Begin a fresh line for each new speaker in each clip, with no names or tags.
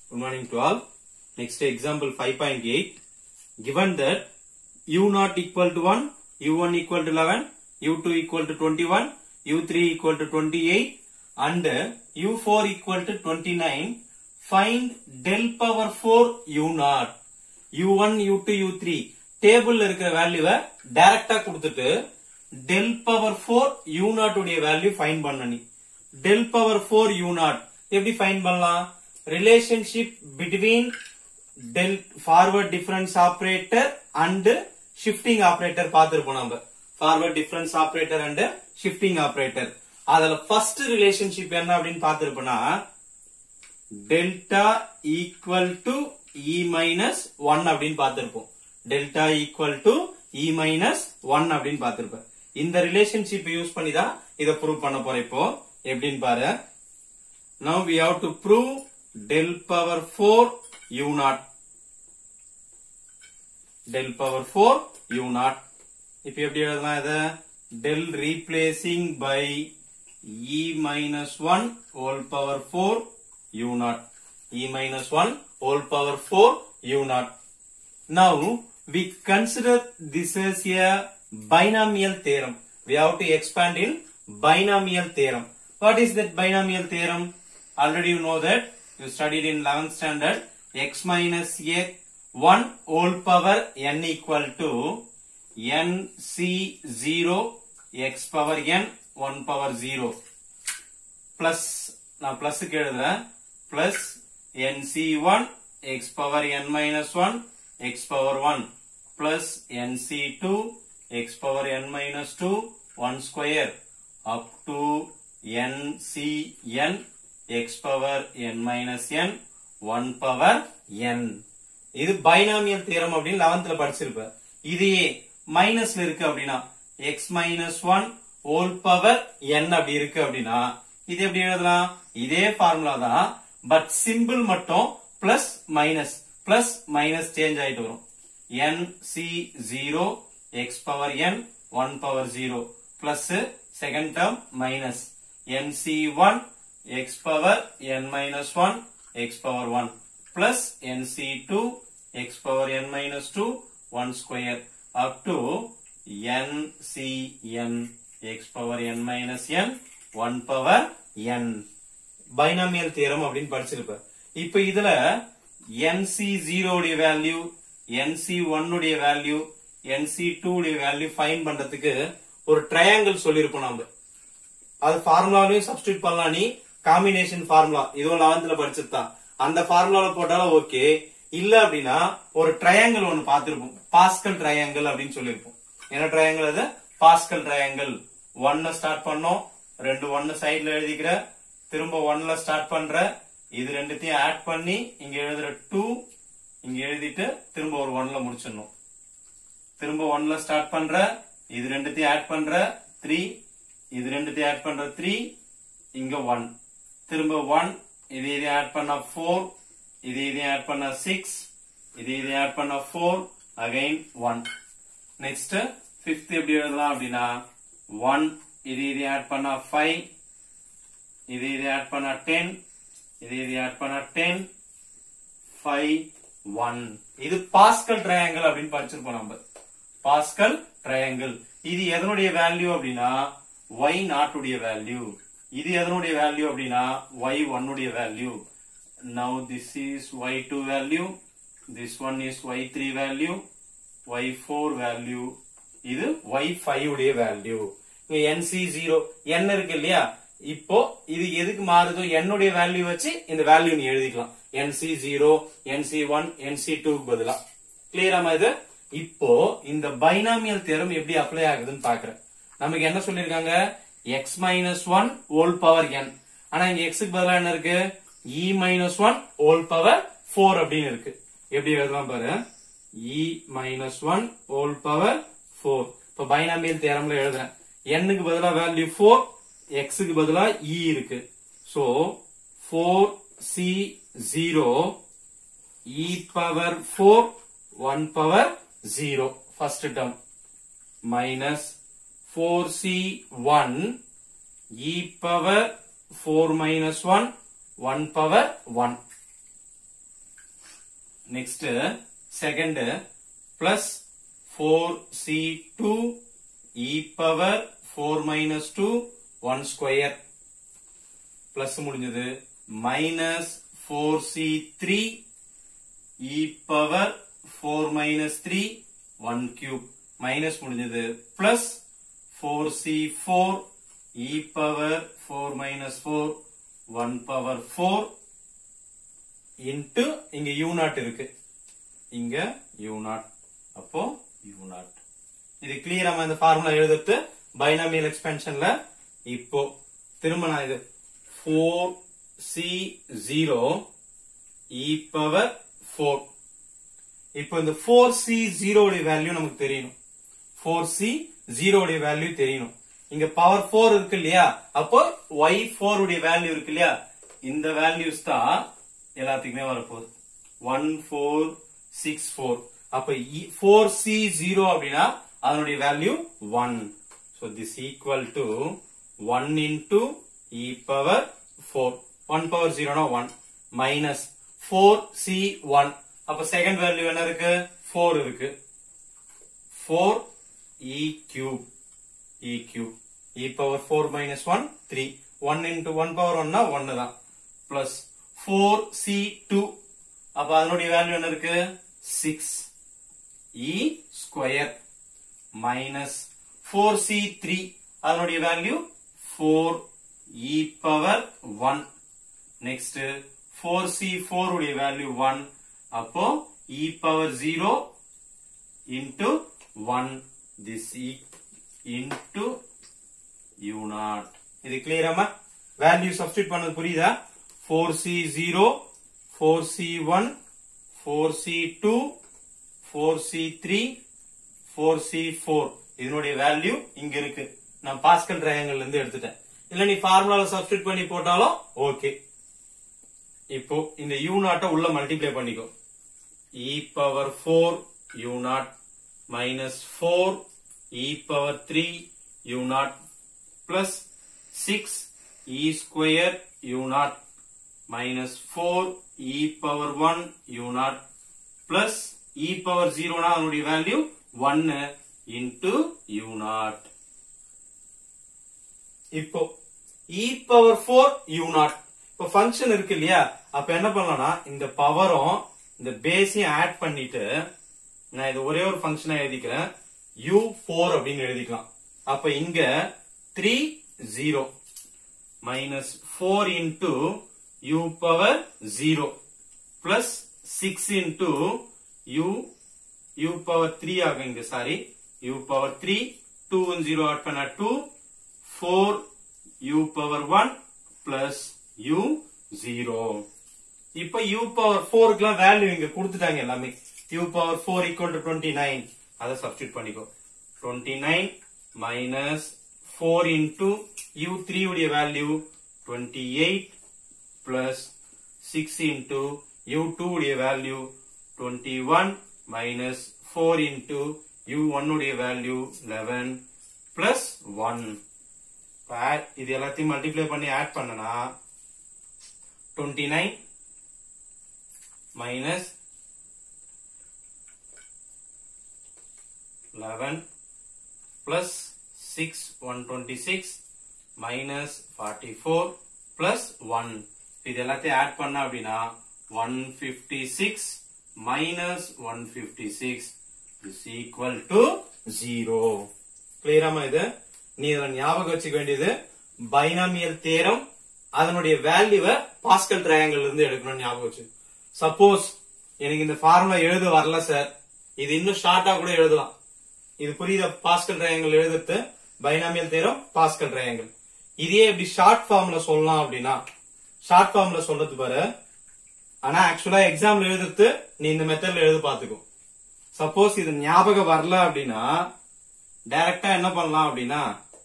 Good morning to all. Next example 5.8. Given that u naught equal to 1, u1 equal to 11, u2 equal to 21, u3 equal to 28 and u4 equal to 29, find del power 4 u naught. u1, u2, u3 டேபிள்ல இருக்கிற வேல்யூவை டைரக்டா கொடுத்துட்டு del power four u nought உடைய value find பண்ண நீ del power four u nought எப்படி find பண்ணலாம் relationship between del forward difference operator and shifting operator பார்த்திருப்போம் நம்ம forward difference operator and shifting operator அதுல ஃபர்ஸ்ட் ரிலேஷன்ஷிப் என்ன அப்படின்னு பார்த்திருப்போம்னா delta equal to E minus one அப்படின்னு பார்த்திருப்போம் delta equal to E minus one அப்படின்னு பார்த்திருப்பேன் இந்த ரிலேஷன்ஷிப் யூஸ் பண்ணி தான் இதை ப்ரூவ் பண்ண போறேன் இப்போ எப்படின்னு பாரு now we have to prove del power 4 u naught del power 4 u naught இப்போ எப்படி எழுதலாம் இத del replacing by e minus 1 whole power 4 u naught e minus 1 whole power 4 u naught now we consider this as a binomial theorem we have to expand in binomial theorem what is that binomial theorem already you know that you studied in 11th standard x minus a 1 whole power n equal to n c 0 x power n 1 power 0 plus நான் plus க்கு எழுதுறேன் plus nc1 x power n minus 1 x power 1 plus nc2 x power n minus 2 1 square up to ncn x power n minus n 1 power n இது binomial theorem அப்படின்னு 11th படிச்சிருப்ப இதையே மைனஸ்ல இருக்கு அப்படின்னா x minus one whole power n அப்படி இருக்கு அப்படின்னா இது எப்படி எழுதலாம் இதே ஃபார்முலா தான் பட் சிம்பிள் மட்டும் plus minus plus minus change ஆயிட்டு வரும் n c 0 x power n 1 power 0 plus second term minus n c 1 x power n minus 1 x power 1 plus nc2 x power n minus 2 1 square up to ncn x power n minus n 1 power n binomial theorem அப்படின்னு படிச்சிருப்ப இப்ப இதுல nc0 உடைய value nc1 உடைய value nc2 உடைய value fine பண்றதுக்கு ஒரு triangle சொல்லிருப்போம் நாம அது ஃபார்முலாவையும் சப்ஸ்டியூட் பண்ணலாம் நீ காம்பினேஷன் ஃபார்முலா இதுவும் லெவன்த்ல படிச்சதுதான் அந்த ஃபார்முலால போட்டாலும் ஓகே இல்ல அப்படின்னா ஒரு ட்ரையாங்கிள் ஒன்னு பார்த்திருப்போம் பாஸ்கல் ட்ரையாங்கிள் அப்படின்னு சொல்லியிருப்போம் என்ன ட்ரையாங்கிள் அது பாஸ்கல் ட்ரையாங்கிள் ஒன்னு ஸ்டார்ட் பண்ணோம் ரெண்டு ஒன்னு சைட்ல எழுதிக்கிற திரும்ப ஒன்ல ஸ்டார்ட் பண்ற இது ரெண்டுத்தையும் ஆட் பண்ணி இங்க எழுதுற டூ இங்க எழுதிட்டு திரும்ப ஒரு ஒன்ல முடிச்சிடணும் திரும்ப ஒன்ல ஸ்டார்ட் பண்ற இது ரெண்டுத்தையும் ஆட் பண்ற த்ரீ இது ரெண்டுத்தையும் ஆட் பண்ற த்ரீ இங்க ஒன் திரும்ப ஒன் இது இதையும் ஆட் பண்ண ஃபோர் இது இதையும் ஆட் பண்ண சிக்ஸ் இது இதையும் ஆட் பண்ண four again one next fifth எப்படி எழுதலாம் அப்படின்னா ஒன் இது இதையும் ஆட் பண்ண ஃபைவ் இது இதையும் ஆட் பண்ண டென் இது இதையும் ஆட் பண்ண டென் ஃபைவ் ஒன் இது பாஸ்கல் ட்ரையாங்கிள் அப்படின்னு படிச்சிருப்போம் நம்ம பாஸ்கல் ட்ரையாங்கிள் இது எதனுடைய வேல்யூ அப்படின்னா ஒய் நாட்டுடைய வேல்யூ இது எதனுடைய வேல்யூ அப்படின்னா ஒய் ஒன்னுடைய value now this is y two value this one is y three value y four value இது ஒய் ஃபைவ் உடைய வேல்யூ இங்க என்சி ஜீரோ என் இருக்கு இல்லையா இப்போ இது எதுக்கு மாறுதோ என்னுடைய வேல்யூ வச்சு இந்த வேல்யூ நீ எழுதிக்கலாம் n c zero n c one n c டூக்கு பதிலா கிளியரா இது இப்போ இந்த பைனாமியல் தேரம் எப்படி அப்ளை ஆகுதுன்னு பாக்குறேன் நமக்கு என்ன சொல்லிருக்காங்க x minus one whole power n ஆனா இங்க எக்ஸுக்கு பதிலா என்ன இருக்கு E minus one whole power four அப்படின்னு இருக்கு எப்படி எழுதலாம் பாரு E minus one whole power four இப்ப பைனாமியல் தேரம்ல எழுதுறேன் என்னுக்கு பதிலா வேல்யூ ஃபோர் எக்ஸுக்கு பதிலா இ இருக்கு so four C zero E power four one power zero first term minus 4c1 e power 4 minus 1 1 power 1 next second plus four C two E power four minus two one square plus முடிஞ்சது minus four C three E power four minus three one cube minus முடிஞ்சது plus four C four E power four minus four one power four into இங்க u nought இருக்கு இங்க u nought அப்போ u nought இது கிளியரா இந்த formula எழுதுறது binomial எக்ஸ்பென்ஷன்ல இப்போ திரும்ப நான் இது four C zero E power four இப்போ இந்த ஃபோர் சி ஜீரோடைய வேல்யூ நமக்கு தெரியணும் ஃபோர் சி ஜீரோடைய வேல்யூ தெரியணும் இங்க பவர் ஃபோர் இருக்கு இல்லையா அப்போ ஒய் ஃபோர் உடைய வேல்யூ இருக்கு இல்லையா இந்த வேல்யூஸ் தான் எல்லாத்துக்குமே வரப்போகுது ஒன் ஃபோர் சிக்ஸ் ஃபோர் அப்ப ஃபோர் சி ஜீரோ அப்படின்னா அதனுடைய value one so this equal to one into E power four one power ஜீரோனா one minus four C one அப்ப செகண்ட் வேல்யூ என்ன இருக்கு ஃபோர் இருக்கு four E cube E cube E power four minus one three one into one power ஒன்னா ஒன்னு தான் plus four C two அப்ப அதனுடைய வேல்யூ என்ன இருக்கு six E square minus four C three அதனுடைய value four E power one next four C four உடைய value one அப்போ E power zero into one this into u nought இது கிளியராமா value substitute பண்ணது புரியுதா four C zero four C one four C two four C three four C four இதனுடைய value இங்க இருக்கு நான் பாஸ்கல் ட்ரையாங்கல் இருந்து எடுத்துட்டேன் இல்ல நீ ஃபார்முலால சப்ஸ்டியூட் பண்ணி போட்டாலும் ஓகே இப்போ இந்த யூ நாட்டை உள்ள மல்டிப்ளை பண்ணிக்கோ E power four u nought minus four E power three u nought plus six E square u nought minus four E power one u nought plus E power ஜீரோனா அதனுடைய value ஒன்னு into u nought இப்போ E power four u nought இப்போ function இருக்கு இல்லையா அப்ப என்ன பண்ணலாம்னா இந்த பவரும் இந்த பேஸையும் ஆட் பண்ணிட்டு நான் இது ஒரே ஒரு ஃபங்க்ஷனா எழுதிக்கிறேன் யூ ஃபோர் அப்படின்னு எழுதிக்கலாம் அப்ப இங்க three zero minus four into u power zero plus six into u u power three ஆகும் இங்க sorry u power three two zero add பண்ண two four u power one plus u zero இப்ப u power ஃபோருக்குலாம் value இங்க கொடுத்துட்டாங்க எல்லாமே u power four equal to twenty nine அதை substitute பண்ணிக்கோ twenty nine minus four into u three உடைய value twenty eight plus six into you two உடைய value twenty one minus four into u one உடைய value eleven plus one இது எல்லாத்தையும் multiply பண்ணி add பண்ணனா twenty nine minus eleven plus six one twenty six minus forty four plus one இது எல்லாத்தையும் add பண்ண அப்படின்னா one fifty six minus one fifty six is equal to zero கிளியராமா இது நீ இதை ஞாபகம் வச்சுக்க வேண்டியது பைனாமியல் தேரம் அதனுடைய வேல்யூவை பாஸ்கல் ட்ரையாங்கிள் இருந்து எடுக்கணும்னு ஞாபகம் வச்சு சப்போஸ் எனக்கு இந்த ஃபார்முலா எழுத வரல சார் இது இன்னும் ஷார்ட்டா கூட எழுதலாம் இது புரியுத பாஸ்கல் ட்ரையாங்கிள் எழுதுறது பைனாமியல் தேரம் பாஸ்கல் ட்ரையாங்கிள் இதே எப்படி ஷார்ட் ஃபார்ம்ல சொல்லலாம் அப்படின்னா ஷார்ட் ஃபார்ம்ல சொல்றது பாரு ஆனா ஆக்சுவலா எக்ஸாம்ல எழுதுறது நீ இந்த மெத்தட்ல எழுத பாத்துக்கோ சப்போஸ் இது ஞாபகம் வரல அப்படின்னா டைரக்டா என்ன பண்ணலாம் அப்படின்னா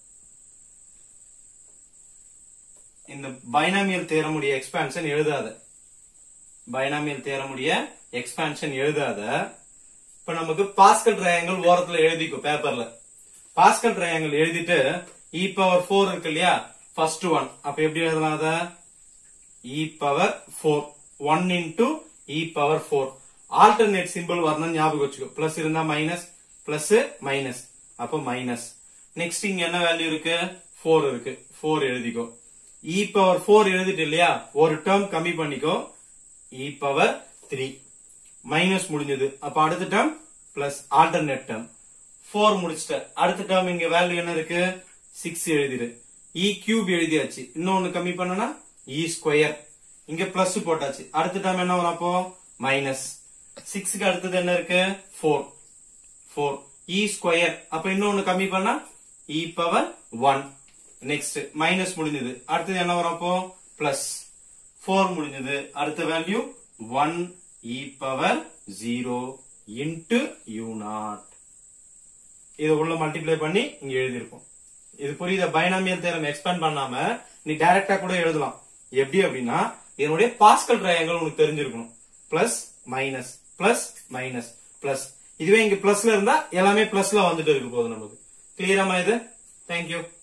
இந்த பைனாமியல் தேரமுடைய எக்ஸ்பான்ஷன் எழுதாத பைனாமியல் தேரமுடைய எக்ஸ்பான்ஷன் எழுதாத இப்ப நமக்கு பாஸ்கல் ட்ரையாங்கிள் ஓரத்துல எழுதிக்கும் பேப்பர்ல பாஸ்கல் ட்ரையாங்கிள் எழுதிட்டு இ பவர் ஃபோர் இருக்கு இல்லையா ஃபர்ஸ்ட் ஒன் அப்ப எப்படி எழுதலாம் அத E power four one into E power four alternate simple வரணும்னு ஞாபகம் வச்சுக்கோ பிளஸ் இருந்தா மைனஸ் பிளஸ் மைனஸ் அப்ப மைனஸ் நெக்ஸ்ட் இங்க என்ன வேல்யூ இருக்கு ஃபோர் இருக்கு ஃபோர் எழுதிக்கோ இ பவர் ஃபோர் எழுதிட்டு இல்லையா ஒரு டேர்ம் கம்மி பண்ணிக்கோ இ பவர் த்ரீ மைனஸ் முடிஞ்சது அப்ப அடுத்த term plus alternate term four முடிச்சிட்ட அடுத்த டேர்ம் இங்க வேல்யூ என்ன இருக்கு சிக்ஸ் எழுதிரு இ கியூப் எழுதியாச்சு இன்னொன்னு கம்மி பண்ணனா இ ஸ்கொயர் இங்க பிளஸ் போட்டாச்சு அடுத்த டேர்ம் என்ன வரும் அப்போ மைனஸ் சிக்ஸ்க்கு அடுத்தது என்ன இருக்கு ஃபோர் ஃபோர் இ ஸ்கொயர் அப்ப இன்னொன்னு கம்மி பண்ணா E power one next minus முடிஞ்சது அடுத்தது என்ன வரும் அப்போ பிளஸ் ஃபோர் முடிஞ்சது அடுத்த value one E power zero into u nought இதை உள்ள மல்டிப்ளை பண்ணி இங்க எழுதியிருக்கோம் இது புரியுத பைனாமியல் தேரம் எக்ஸ்பேண்ட் பண்ணாம நீ டைரக்டா கூட எழுதலாம் எப்படி அப்படின்னா இதனுடைய பாஸ்கல் ட்ரையாங்கிள் உனக்கு தெரிஞ்சிருக்கணும் plus minus plus minus plus இதுவே இங்க பிளஸ்ல இருந்தா எல்லாமே பிளஸ்ல வந்துட்டு இருக்கு போகுது நமக்கு கிளியராமா இது தேங்க்யூ